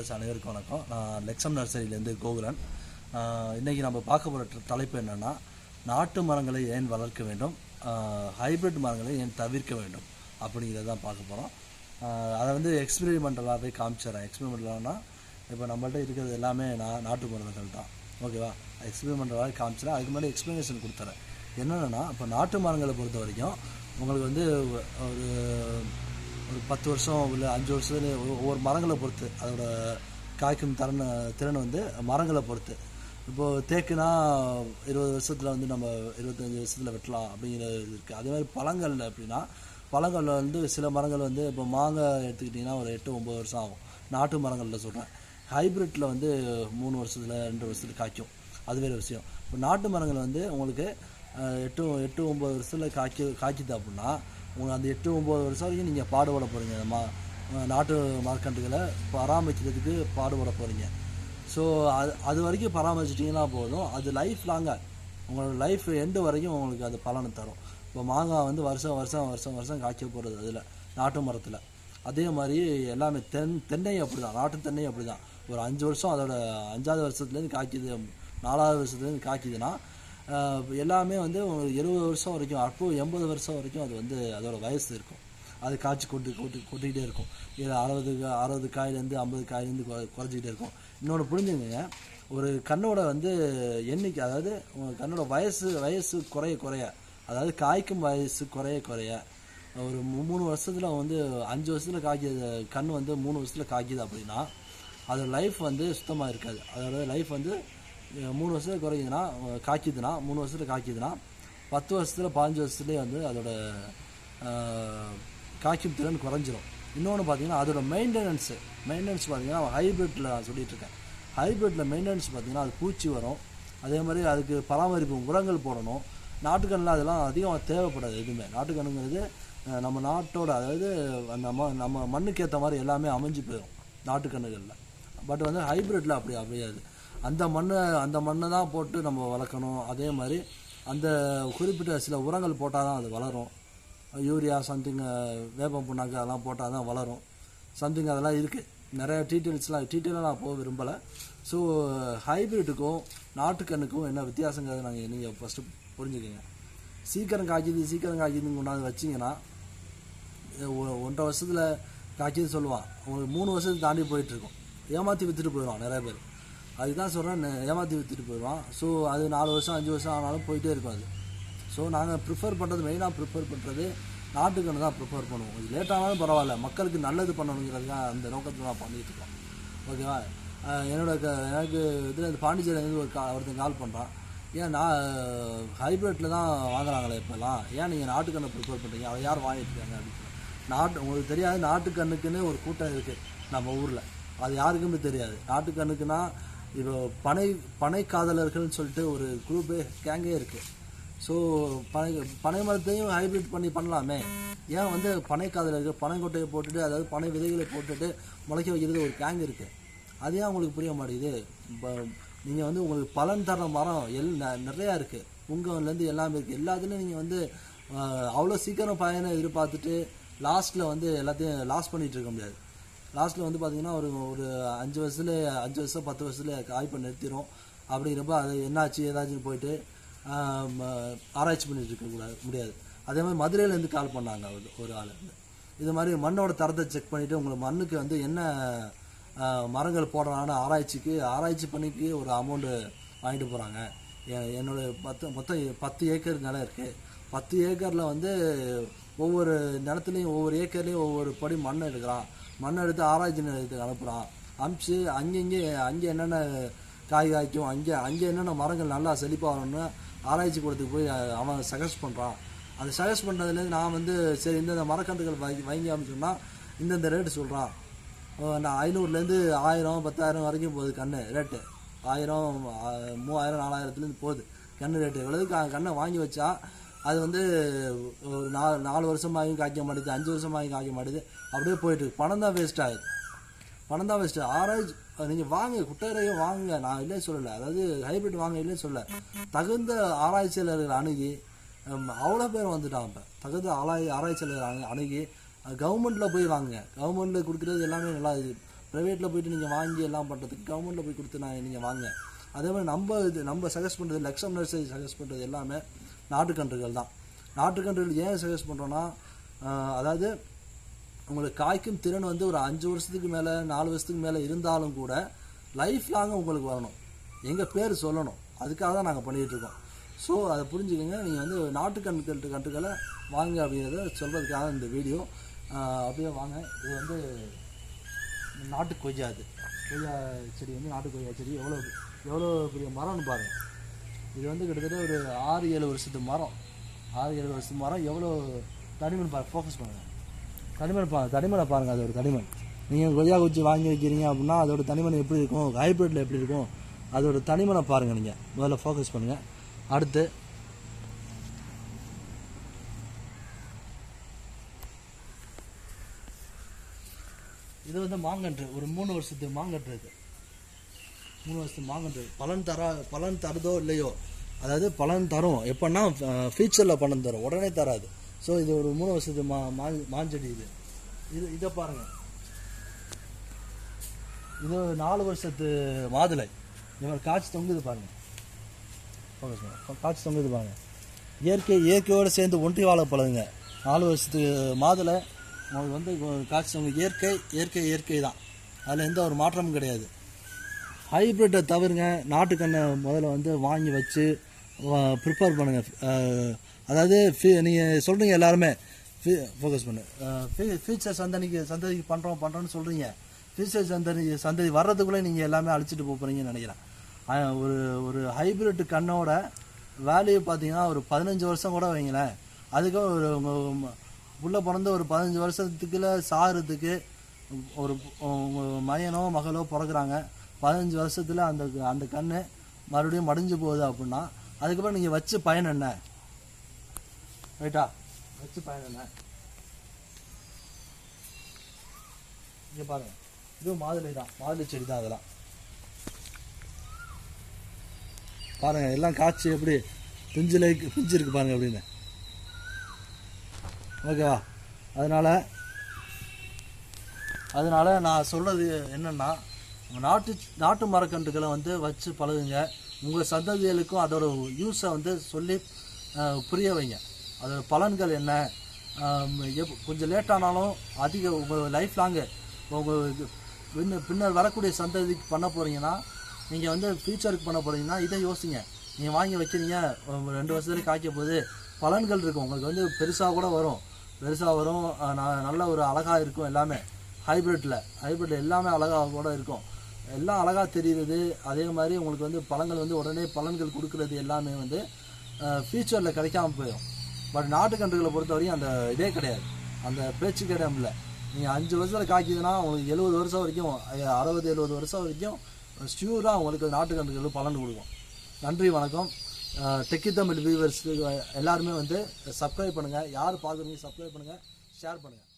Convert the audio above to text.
Viewers அனைவருக்கும் வணக்கம் நான் லெக்ஸம் நர்சரியிலேருந்து கோகுலன் ஆஹ் இன்னைக்கு நம்ம பார்க்க போகிற தலைப்பு என்னென்னா நாட்டு மரங்களை ஏன் வளர்க்க வேண்டும் ஹைபிரிட் மரங்களை ஏன் தவிர்க்க வேண்டும் அப்படிங்கிறத தான் பார்க்க போகிறோம் அதை வந்து எக்ஸ்பெரிமெண்டலாகவே காமிச்சிடறேன் எக்ஸ்பெரிமெண்டலானா இப்போ நம்மள்ட்ட இருக்கிறது எல்லாமே நான் நாட்டு மரங்கள் தான் ஓகேவா எக்ஸ்பெரிமெண்டலாக காமிச்சிடறேன் அதுக்கு முன்னாடி எக்ஸ்ப்ளனேஷன் கொடுத்துறேன் என்னென்னா இப்போ நாட்டு மரங்களை பொறுத்த வரைக்கும் உங்களுக்கு வந்து ஒரு ஒரு பத்து வருஷம் இல்லை அஞ்சு வருஷத்துல ஒ- ஒவ்வொரு மரங்களை பொறுத்து அதோட காய்க்கும் திறன் திறன் வந்து மரங்களை பொறுத்து இப்போது தேக்குனா இருபது வருஷத்தில் வந்து நம்ம இருபத்தஞ்சி வருஷத்தில் வெட்டலாம் அப்படிங்கிறது இருக்குது அதே மாதிரி பழங்கள்ல எப்படின்னா பழங்களில் வந்து சில மரங்கள் வந்து இப்போ மாங்காய் எடுத்துக்கிட்டிங்கன்னா ஒரு எட்டு ஒம்பது வருஷம் ஆகும் நாட்டு மரங்களில் சொல்கிறேன் ஹைப்ரிட்டில் வந்து மூணு வருஷத்தில் ரெண்டு வருஷத்துல காய்க்கும் அது வேறு விஷயம் இப்போ நாட்டு மரங்கள் வந்து உங்களுக்கு அஹ், எட்டு எட்டு ஒம்பது வருஷத்தில் காய்க்க காய்க்குது அப்படின்னா உங்களுக்கு அந்த எட்டு ஒம்பது வருஷம் வரைக்கும் நீங்கள் பாடுபட போகிறீங்க மா அஹ், நாட்டு மரக்கன்றுகளை பராமரிக்கிறதுக்கு பாடுபட போகிறீங்க ஸோ அது அது வரைக்கும் பராமரிச்சிட்டிங்கன்னா போதும் அது லைஃப் லாங்காக உங்களோட லைஃப் எண்டு வரைக்கும் உங்களுக்கு அது பலனை தரும் இப்போ மாங்காய் வந்து வருஷம் வருஷம் வருஷம் வருஷம் காய்க்க போகிறது அதில் நாட்டு மரத்தில் அதே மாதிரி எல்லாமே தென் தென்னை அப்படி தான் நாட்டு தென்னை அப்படி தான் ஒரு அஞ்சு வருஷம் அதோட அஞ்சாவது வருஷத்துலேருந்து காய்க்குது நாலாவது வருஷத்துலேருந்து காய்க்குதுன்னா ஆஹ், எல்லாமே வந்து ஒரு எழுபது வருஷம் வரைக்கும் அப்போ எண்பது வருஷம் வரைக்கும் அது வந்து அதோட வயசு இருக்கும் அது காய்ச்சி கொட்டு கொட்டு கொட்டிக்கிட்டே இருக்கும் இது அறுபது கா- அறுபது காயிலேருந்து ஐம்பது காயிலேருந்து குறைஞ்சிக்கிட்டே இருக்கும் இன்னொன்று புரிஞ்சுங்க ஒரு கண்ணோட வந்து எண்ணிக்கை அதாவது உங்க கண்ணோட வயசு வயசு குறைய குறைய அதாவது காய்க்கும் வயசு குறைய குறைய ஒரு மூ- மூணு வருஷத்துல வந்து அஞ்சு வருஷத்துல காய்க்கிது கண் வந்து மூணு வருஷத்துல காய்க்குது அப்படின்னா அதோட லைஃப் வந்து சுத்தமாக இருக்காது அதோட லைஃப் வந்து அஹ், மூணு வருஷத்துல குறையுதுன்னா அஹ், காய்க்குதுன்னா மூணு வருஷத்துல காய்க்குதுன்னா பத்து வருஷத்துல பதினஞ்சு வருஷத்துலேயே வந்து அதோட அஹ், காய்க்கும் திறன் குறைஞ்சிரும் இன்னொன்று பார்த்தீங்கன்னா அதோட மெயின்டெனன்ஸு மெயின்டெனன்ஸ் பார்த்தீங்கன்னா ஹைப்ரிட்டில் நான் சொல்லிட்டு இருக்கேன் ஹைப்ரிட்டில் மெயின்டெனன்ஸ் பார்த்தீங்கன்னா அது பூச்சி வரும் அதே மாதிரி அதுக்கு பராமரிப்பு உரங்கள் போடணும் நாட்டுக்கண்ணில் அதெல்லாம் அதிகம் தேவைப்படாது எதுவுமே நாட்டுக்கண்ணுங்கிறது அஹ், நம்ம நாட்டோட அதாவது நம்ம நம்ம மண்ணுக்கு ஏற்ற மாதிரி எல்லாமே அமைஞ்சு போயிடும் நாட்டுக்கண்ணுகளில் பட் வந்து ஹைப்ரிட்டில் அப்படி அமையாது அந்த மண்ணை அந்த மண்ணை தான் போட்டு நம்ம வளர்க்கணும் அதே மாதிரி அந்த குறிப்பிட்ட சில உரங்கள் போட்டால் தான் அது வளரும் யூரியா சம்திங் வேப்பம் புண்ணாக்கு அதெல்லாம் போட்டால் தான் வளரும் சம்திங் அதெல்லாம் இருக்குது நிறைய டீட்டெயில்ஸ்லாம் டீட்டெயிலாக நான் போக விரும்பலை ஸோ ஹைப்ரிட்டுக்கும் நாட்டுக்கண்ணுக்கும் என்ன வித்தியாசங்கிறத நாங்கள் நீங்கள் ஃபஸ்ட்டு புரிஞ்சுக்கங்க சீக்கிரம் காய்க்குது சீக்கிரம் காய்க்குதுன்னு கொண்டாந்து வச்சிங்கன்னா ஒ- ஒன்றரை வருஷத்தில் காய்ச்சல் சொல்லுவான் உங்களுக்கு மூணு வருஷத்துக்கு தாண்டி போயிட்டு இருக்கும் ஏமாற்றி விற்றுட்டு போயிடுவான் நிறைய பேர் அதுதான் சொல்கிறேன் ஏமாற்றி விற்றுட்டு போயிடுவான் ஸோ அது நாலு வருஷம் அஞ்சு வருஷம் ஆனாலும் போயிட்டே இருக்கும் அது ஸோ நாங்கள் ப்ரிஃபர் பண்ணுறது மெயினாக ப்ரிஃபர் பண்ணுறது நாட்டுக்கன்று தான் ப்ரிஃபர் பண்ணுவோம் இது லேட் ஆனாலும் பரவாயில்ல மக்களுக்கு நல்லது பண்ணணுங்கிறதுக்காக அந்த நோக்கத்தில் நான் பண்ணிட்டு இருக்கோம் ஓகேவா அஹ் என்னோட க எனக்கு இதில் பாண்டிச்சேரியிலேருந்து ஒரு கா ஒருத்தன் கால் பண்ணுறான் ஏன் நான் ஹைப்ரிட்டில் தான் வாங்குறாங்களே இப்போல்லாம் ஏன் நீங்கள் நாட்டுக்கண்ணை ப்ரிஃபர் பண்ணுறீங்க அதை யார் வாங்கிட்டு இருக்காங்க அப்படின்னு சொல்லி. நாட்டு உங்களுக்கு தெரியாது நாட்டுக்கண்ணுக்குன்னு ஒரு கூட்டம் இருக்குது நம்ம ஊரில் அது யாருக்குமே தெரியாது நாட்டுக்கண்ணுக்குன்னா இப்போ பனை பனை காதலர்கள்னு சொல்லிட்டு ஒரு குரூப்பே கேங்கே இருக்குது ஸோ பனை பனை மரத்தையும் ஹைபிரிட் பண்ணி பண்ணலாமே ஏன் வந்து பனை காதலர்கள் பனைக்கொட்டையை போட்டுட்டு அதாவது பனை விதைகளை போட்டுட்டு முளைக்க வைக்கிறது ஒரு கேங் இருக்குது அது ஏன் உங்களுக்கு புரிய மாட்டேங்குது இப்போ நீங்கள் வந்து உங்களுக்கு பலன் தர மரம் எல் ந- நிறையா இருக்குது புங்கம்லேருந்து எல்லாமே இருக்குது எல்லாத்துலேயும் நீங்கள் வந்து அவ்வளோ சீக்கிரம் பயனை எதிர்பார்த்துட்டு லாஸ்ட்டில் வந்து எல்லாத்தையும் லாஸ் பண்ணிட்டு இருக்க முடியாது லாஸ்ட்டில் வந்து பார்த்தீங்கன்னா ஒரு ஒரு அஞ்சு வருஷத்துல அஞ்சு வருஷம் பத்து வருஷத்துல காய்ப்பை நிறுத்திடும் அப்படிங்கிறப்ப அது என்னாச்சு ஏதாச்சும் போயிட்டு ஆம், ஆராய்ச்சி பண்ணிட்டு இருக்க கூடாது முடியாது அதே மாதிரி மதுரையிலேருந்து கால் பண்ணாங்க ஒரு ஒரு ஆள் இது மாதிரி மண்ணோட தரத்தை செக் பண்ணிவிட்டு உங்களுக்கு மண்ணுக்கு வந்து என்ன ஆ, மரங்கள் போடலான்னு ஆராய்ச்சிக்கு ஆராய்ச்சி பண்ணிக்கு ஒரு அமௌண்ட்டு வாங்கிட்டு போகிறாங்க என்னோட பத்து மொத்தம் பத்து ஏக்கர் நிலம் இருக்குது பத்து ஏக்கரில் வந்து ஒவ்வொரு நிலத்துலையும் ஒவ்வொரு ஏக்கர்லேயும் ஒவ்வொரு படி மண் எடுக்கிறான் மண் எடுத்து ஆராய்ச்சி நிலையத்துக்கு அனுப்புகிறான் அனுப்பிச்சு அங்கங்கே அங்கே என்னென்ன காய் காய்க்கும் அங்கே அங்கே என்னென்ன மரங்கள் நல்லா செழிப்பாக வரணும்னு ஆராய்ச்சி கூடத்துக்கு போய் அஹ், அவன் சஜஸ்ட் பண்ணுறான் அந்த சஜஸ்ட் பண்ணுறதுலேருந்து நான் வந்து சரி இந்தந்த மரக்கன்றுகள் வாங்கி வாங்கி அமைச்சோம்னா இந்தந்த ரேட்டு சொல்கிறான் நான் ஐநூறுலேருந்து ஆயிரம் பத்தாயிரம் வரைக்கும் போகுது கன்று ரேட்டு ஆயிரம் ஆ, மூவாயிரம் நாலாயிரத்துலேருந்து போகுது கன்று ரேட்டு இவ்வளவு க கண்ணை வாங்கி வச்சா அது வந்து ஒரு நாலு நாலு வருஷமாகவும் காய்க்க மாட்டேது அஞ்சு வருஷமாகவும் காய்க்க மாட்டேது அப்படியே போயிட்டு இருக்கு. பணம் தான் வேஸ்ட் ஆகுது பணம் தான் வேஸ்ட்டு ஆராய்ச்சி நீங்கள் வாங்க குட்டரையும் வாங்க நான் இல்லையே சொல்லலை அதாவது ஹைபிரிட் வாங்க இல்லையே சொல்லலை தகுந்த ஆராய்ச்சியாளர்கள் அணுகி அவ்வளோ பேர் வந்துட்டான் இப்போ தகுந்த ஆராய் ஆராய்ச்சியாளர்கள் அணு- அணுகி கவர்மெண்ட்டில் போய் வாங்குங்க கவர்மெண்ட்டில் கொடுக்குறது எல்லாமே நல்லா இது ப்ரைவேட்டில் போயிட்டு நீங்கள் வாங்கி எல்லாம் பண்ணுறதுக்கு கவர்மெண்ட்டில் போய் கொடுத்து நான் நீங்கள் வாங்க அதே மாதிரி நம்ம இது நம்ம சஜஸ்ட் பண்ணுறது லக்ஷம் நர்சரி சஜஸ்ட் பண்ணுறது எல்லாமே நாட்டுக்கன்றுகள் தான் நாட்டுக்கன்றுகள் ஏன் சஜஸ்ட் பண்ணுறோன்னா அதாவது உங்களுக்கு காய்க்கும் திறன் வந்து ஒரு அஞ்சு வருஷத்துக்கு மேலே நாலு வருஷத்துக்கு மேலே இருந்தாலும் கூட லைஃப் லாங்காக உங்களுக்கு வரணும் எங்கள் பேர் சொல்லணும் அதுக்காக தான் நாங்கள் பண்ணிகிட்டு இருக்கோம் ஸோ அதை புரிஞ்சுக்கோங்க நீங்கள் வந்து நாட்டு கன்று கன்றுகளை வாங்க அப்படிங்கிறத சொல்கிறதுக்காக இந்த வீடியோ ஆஹ் அப்படியே வாங்க இது வந்து நாட்டு கொய்யா இது கொய்யா செடி வந்து நாட்டு கொய்யா செடி எவ்வளோ எவ்வளோ பெரிய மரம்னு பாருங்கள் இது வந்து கிட்டத்தட்ட ஒரு ஆறு ஏழு வருஷத்து மரம் ஆறு ஏழு வருஷத்து மரம் எவ்வளோ தடிமன் பா ஃபோக்கஸ் பண்ணுங்கள் தடிமன் பா தடிமனை பாருங்கள் அதோட தடிமன் நீங்கள் கொய்யா குச்சி வாங்கி வைக்கிறீங்க அப்படின்னா அதோட தனிமன் எப்படி இருக்கும் ஹைப்ரிட்டில் எப்படி இருக்கும் அதோட தனிமனை பாருங்கள் நீங்கள் முதல்ல ஃபோக்கஸ் பண்ணுங்கள் அடுத்து இது வந்து மாங்கன்று ஒரு மூணு வருஷத்து மாங்கன்று இது மூணு வருஷத்து மாங்கன்று பலன் தரா பலன் தருதோ இல்லையோ அதாவது பலன் தரும் எப்போன்னா ஃபியூச்சரில் பலன் தரும் உடனே தராது ஸோ இது ஒரு மூணு வருஷத்து மா மா மாஞ்செடி இது இது இதை பாருங்கள் இது ஒரு நாலு வருஷத்து மாதுளை இவர் காய்ச்சி தொங்குது பாருங்க focus பண்ணுங்க. காய்ச்சி தொங்குது பாருங்க இயற்கை இயற்கையோடு சேர்ந்து ஒன்றி வாழ பழகுங்க நாலு வருஷத்து மாதுளை உங்களுக்கு வந்து காய்ச்சி தொங்கு இயற்கை இயற்கை இயற்கை தான் அதில் எந்த ஒரு மாற்றமும் கிடையாது ஹைப்ரிட்டை தவிருங்க நாட்டுக்கண்ணை முதல்ல வந்து வாங்கி வச்சு ப்ரிப்பேர் பண்ணுங்கள் அதாவது நீங்கள் சொல்கிறீங்க எல்லாருமே ஃபோக்கஸ் பண்ணு ஃபியூச்சர் சந்ததிக்கு சந்ததிக்கு பண்ணுறோம் பண்ணுறோன்னு சொல்கிறீங்க ஃபியூச்சர் சந்ததி சந்ததி வர்றதுக்குள்ளே நீங்கள் எல்லாமே அழிச்சிட்டு போக போகிறீங்கன்னு நினைக்கிறேன் ஆஹ் ஒரு ஒரு ஹைப்ரிட் கண்ணோட வேல்யூ பார்த்தீங்கன்னா ஒரு பதினஞ்சு வருஷம் கூட வைங்களேன் அதுக்கும் ஒரு உங்க- உள்ள பிறந்த ஒரு பதினஞ்சு வருஷத்துக்குள்ள சாகிறதுக்கு ஒரு உங்க மகனோ மகளோ பிறகுறாங்க பதினஞ்சு வருஷத்துல அந்த அந்த கண்ணு மறுபடியும் மடிஞ்சு போகுது அப்படின்னா அதுக்கப்புறம் நீங்கள் வச்சு பயன் என்ன ரைட்டா வச்சு பயன் என்ன இங்கே பாருங்க இதுவும் மாதுளை தான் மாதுளை செடி தான் அதெல்லாம் பாருங்க எல்லாம் காய்ச்சி எப்படி பிஞ்சில் பிஞ்சு இருக்கு பாருங்க அப்படின்னு ஓகேவா அதனால அதனால நான் சொல்றது என்னன்னா நாட்டு நாட்டு மரக்கன்றுகளை வந்து வச்சு பழகுங்க உங்கள் சந்ததிகளுக்கும் அதோட யூஸை வந்து சொல்லி அஹ், புரிய வைங்க அதோட பலன்கள் என்ன ஆம், எப்- கொஞ்சம் லேட்டானாலும் அதிக உங்கள் லைஃப் லாங்கு உங்கள் பின்ன பின்னர் வரக்கூடிய சந்ததிக்கு பண்ண போகிறீங்கன்னா நீங்கள் வந்து ஃபியூச்சருக்கு பண்ண போகிறீங்கன்னா இதை யோசிங்க நீங்கள் வாங்கி வைக்கிறீங்க ஒரு ரெண்டு வருஷத்துல காய்க்க போகுது பலன்கள் இருக்கும் உங்களுக்கு வந்து பெருசாக கூட வரும் பெருசாக வரும் அஹ் ந- நல்ல ஒரு அழகாக இருக்கும் எல்லாமே ஹைப்ரிட்டில் ஹைப்ரிட் எல்லாமே அழகாக கூட இருக்கும் எல்லாம் அழகாக தெரியுறது அதே மாதிரி உங்களுக்கு வந்து பழங்கள் வந்து உடனே பலன்கள் கொடுக்கறது எல்லாமே வந்து ஃபியூச்சரில் கிடைக்காம போயிடும் பட் நாட்டுக்கன்றுகளை பொறுத்தவரையும் அந்த இதே கிடையாது அந்த பேச்சு கிடையாது இல்லை நீங்கள் அஞ்சு வருஷத்தில் காய்க்குதுன்னா உங்களுக்கு எழுபது வருஷம் வரைக்கும் அஹ் அறுபது எழுபது வருஷம் வரைக்கும் ஷியூராக உங்களுக்கு நாட்டுக்கன்றுகள் பலன் கொடுக்கும் நன்றி வணக்கம் டெக்கி தமிழ் வியூவர்ஸ் எல்லாருமே வந்து சப்ஸ்கிரைப் பண்ணுங்கள் யார் பார்க்குறீங்க சப்ஸ்கிரைப் பண்ணுங்கள் ஷேர் பண்ணுங்கள்